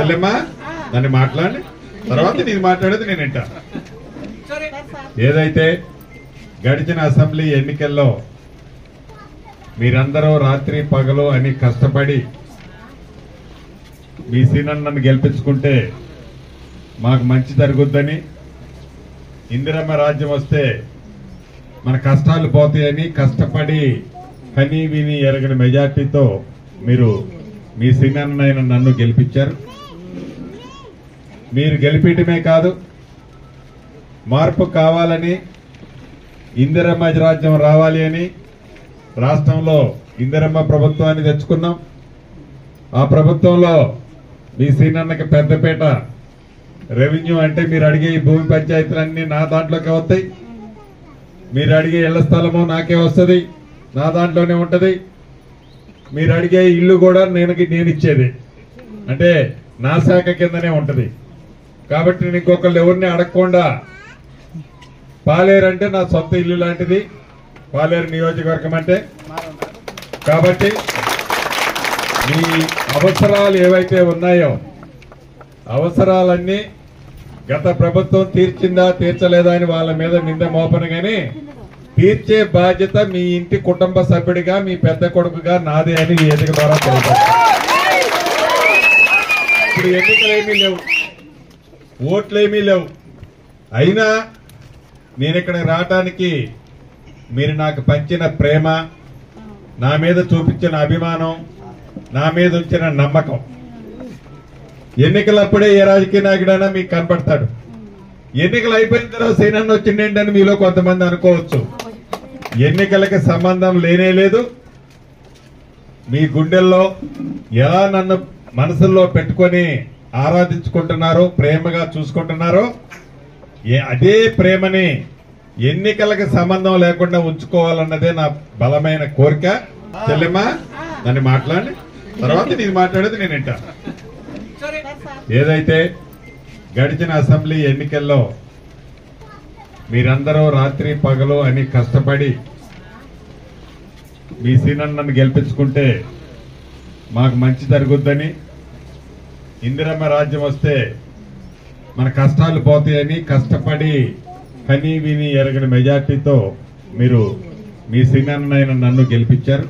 చెల్లెమ్మా నన్ను మాట్లాడి తర్వాత నేను మాట్లాడేది నేను వింటా ఏదైతే గడిచిన అసెంబ్లీ ఎన్నికల్లో మీరందరూ రాత్రి పగలు అని కష్టపడి మీ సీనన్నను గెలిపించుకుంటే మాకు మంచి జరుగుద్దని ఇందిరమ్మ రాజ్యం వస్తే మన కష్టాలు పోతాయని కష్టపడి కని విని ఎరగని మెజార్టీతో మీరు మీ సింగన్నైన నన్ను గెలిపించారు మీరు గెలిపించడమే కాదు మార్పు కావాలని ఇందిరమ్మ రాజ్యం రావాలి అని రాష్ట్రంలో ఇందిరమ్మ ప్రభుత్వాన్ని తెచ్చుకున్నాం ఆ ప్రభుత్వంలో మీ సీనన్నకి పెద్దపేట రెవెన్యూ అంటే మీరు అడిగే ఈ భూమి పంచాయతీలన్నీ నా దాంట్లోకి వస్తాయి మీరు అడిగే ఇళ్ల స్థలము నాకే వస్తుంది నా దాంట్లోనే ఉంటది మీరు అడిగే ఇల్లు కూడా నేను నేను ఇచ్చేది అంటే నా శాఖ కిందనే ఉంటది కాబట్టి నేను ఇంకొకళ్ళు ఎవరిని అడగకుండా పాలేరు అంటే నా సొంత ఇల్లు లాంటిది పాలేరు నియోజకవర్గం అంటే కాబట్టి మీ అవసరాలు ఏవైతే ఉన్నాయో అవసరాలన్నీ గత ప్రభుత్వం తీర్చిందా తీర్చలేదా అని వాళ్ళ మీద నింద మోపను గాని తీర్చే బాధ్యత మీ ఇంటి కుటుంబ సభ్యుడిగా మీ పెద్ద కొడుకుగా నాదే అని ఈ ఎన్నిక ద్వారా తెలియజేస్తాను ఇప్పుడు ఎన్నికలు ఏమీ లేవు ఓట్లు ఏమీ లేవు అయినా నేను ఇక్కడికి రావటానికి మీరు నాకు పంచిన ప్రేమ నా మీద చూపించిన అభిమానం నా మీద ఉంచిన నమ్మకం ఎన్నికలప్పుడే ఏ రాజకీయ నాయకుడైనా మీకు కనపడతాడు ఎన్నికలు అయిపోయిన తర్వాత సేనన్న వచ్చిండేంటని మీలో కొంతమంది అనుకోవచ్చు ఎన్నికలకి సంబంధం లేనే లేదు మీ గుండెల్లో ఎలా నన్ను మనసుల్లో పెట్టుకొని ఆరాధించుకుంటున్నారో ప్రేమగా చూసుకుంటున్నారో ఏ- అదే ప్రేమని ఎన్నికలకు సంబంధం లేకుండా ఉంచుకోవాలన్నదే నా బలమైన కోరిక చెల్లెమ్మా నన్ను మాట్లాడి తర్వాత నేను మాట్లాడేది నేను వింటా ఏదైతే గడిచిన అసెంబ్లీ ఎన్నికల్లో మీరందరూ రాత్రి పగలు అని కష్టపడి మీ సీనన్నను గెలిపించుకుంటే మాకు మంచి జరుగుద్దని ఇందిరమ్మ రాజ్యం వస్తే మన కష్టాలు పోతాయని కష్టపడి కని విని ఎరగని మెజార్టీతో మీరు మీ సింగన్నైన నన్ను గెలిపించారు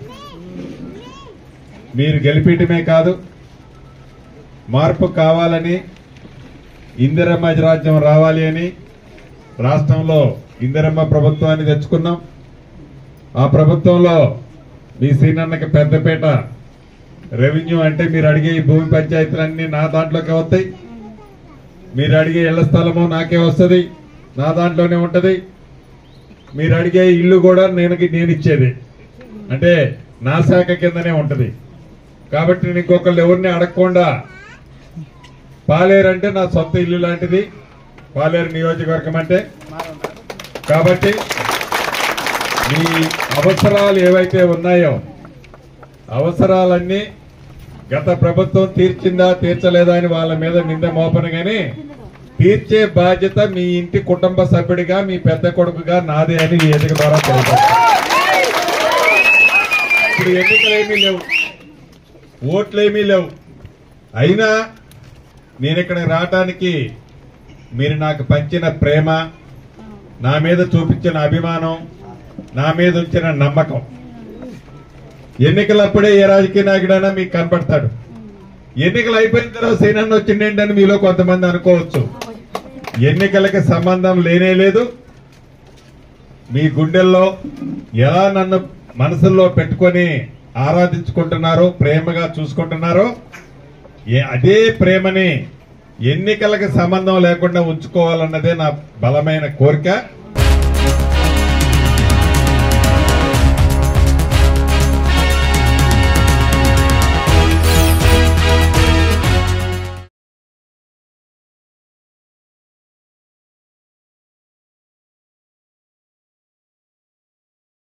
మీరు గెలిపించడమే కాదు మార్పు కావాలని ఇందిరమ్మ రాజ్యం రావాలి అని రాష్ట్రంలో ఇందిరమ్మ ప్రభుత్వాన్ని తెచ్చుకున్నాం ఆ ప్రభుత్వంలో మీ సీనన్నకి పెద్దపేట రెవెన్యూ అంటే మీరు అడిగే ఈ భూమి పంచాయతీలన్నీ నా దాంట్లోకి వస్తాయి మీరు అడిగే ఇళ్ల స్థలము నాకే వస్తుంది నా దాంట్లోనే ఉంటది మీరు అడిగే ఇల్లు కూడా నేను నేను ఇచ్చేది అంటే నా శాఖ కిందనే ఉంటది కాబట్టి నేను ఇంకొకళ్ళు ఎవరిని అడగకుండా పాలేరు అంటే నా సొంత ఇల్లు లాంటిది పాలేరు నియోజకవర్గం అంటే కాబట్టి మీ అవసరాలు ఏవైతే ఉన్నాయో అవసరాలన్నీ గత ప్రభుత్వం తీర్చిందా తీర్చలేదా అని వాళ్ళ మీద నింద మోపను గాని తీర్చే బాధ్యత మీ ఇంటి కుటుంబ సభ్యుడిగా మీ పెద్ద కొడుకుగా నాదే అని ఈ ఎన్నిక ద్వారా తెలియజేస్తాను ఇప్పుడు ఎన్నికలు ఏమీ లేవు ఓట్లు ఏమీ లేవు అయినా నేను ఇక్కడికి రావటానికి మీరు నాకు పంచిన ప్రేమ నా మీద చూపించిన అభిమానం నా మీద ఉంచిన నమ్మకం ఎన్నికలప్పుడే ఏ రాజకీయ నాయకుడైనా మీకు కనపడతాడు ఎన్నికలు అయిపోయిన తర్వాత సేనన్న వచ్చిండేంటని మీలో కొంతమంది అనుకోవచ్చు ఎన్నికలకి సంబంధం లేనే లేదు మీ గుండెల్లో ఎలా నన్ను మనసుల్లో పెట్టుకొని ఆరాధించుకుంటున్నారో ప్రేమగా చూసుకుంటున్నారో ఏ- అదే ప్రేమని ఎన్నికలకు సంబంధం లేకుండా ఉంచుకోవాలన్నదే నా బలమైన కోరిక